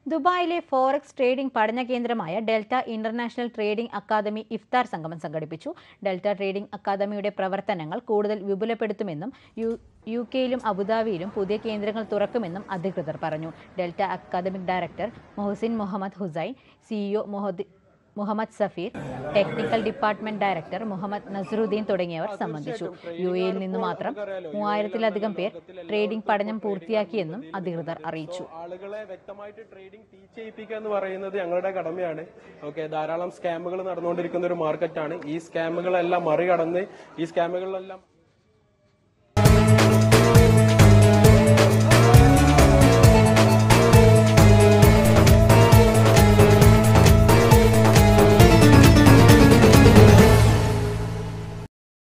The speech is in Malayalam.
ദുബായിലെ ഫോറക്സ് ട്രേഡിംഗ് പഠന കേന്ദ്രമായ ഡെൽറ്റ ഇന്റർനാഷണൽ ട്രേഡിംഗ് അക്കാദമി ഇഫ്താർ സംഗമം സംഘടിപ്പിച്ചു ഡെൽറ്റ ട്രേഡിംഗ് അക്കാദമിയുടെ പ്രവർത്തനങ്ങൾ കൂടുതൽ വിപുലപ്പെടുത്തുമെന്നും യു യു കെയിലും അബുദാബിയിലും പുതിയ കേന്ദ്രങ്ങൾ തുറക്കുമെന്നും അധികൃതർ പറഞ്ഞു delta academic director Mohsin Muhammad Hussain CEO മുഹദ് Muhammad Safeer technical department director Muhammad Nasaruddin തുടങ്ങിയവർ സംബന്ധിച്ചു യു എയിൽ നിന്ന് മാത്രം മൂവായിരത്തിലധികം പേർ ട്രേഡിംഗ് പഠനം പൂർത്തിയാക്കിയെന്നും അധികൃതർ അറിയിച്ചു ആളുകളെ വ്യക്തമായിട്ട് ട്രേഡിംഗ് ടീച്ച് ചെയ്യിപ്പിക്കുക എന്ന് പറയുന്നത് ഞങ്ങളുടെ കടമയാണ് ഓക്കെ ധാരാളം സ്കാമുകൾ നടന്നുകൊണ്ടിരിക്കുന്ന ഒരു മാർക്കറ്റാണ് ഈ സ്കാമുകളെല്ലാം മറികടന്ന് ഈ സ്കാമുകളെല്ലാം